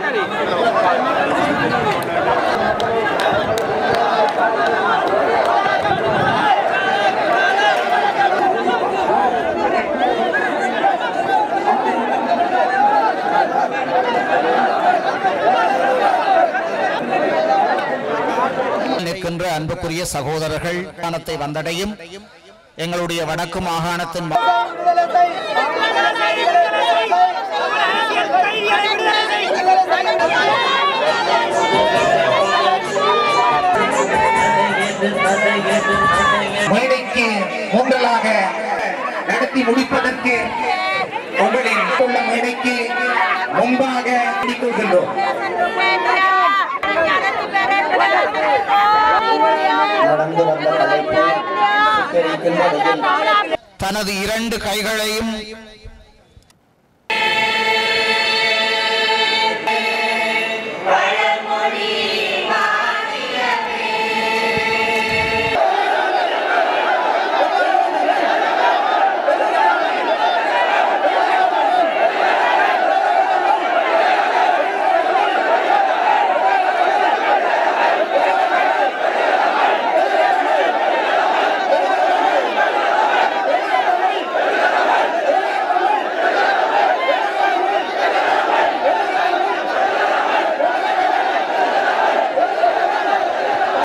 நிற்கின்ற அன்புக்குரிய சகோதரர்கள் மாகாணத்தை வந்தடையும் எங்களுடைய வடக்கு மாகாணத்தின் ம- மேடைக்கு மூன்றலாக நடத்தி முடிப்பதற்கு உங்களின் உள்ள மேடைக்கு முன்பாக கொள்கின்றோம் நடந்து வந்த தலைப்பு சித்தரிக்கின்ற நிகழ்வு தனது இரண்டு கைகளையும்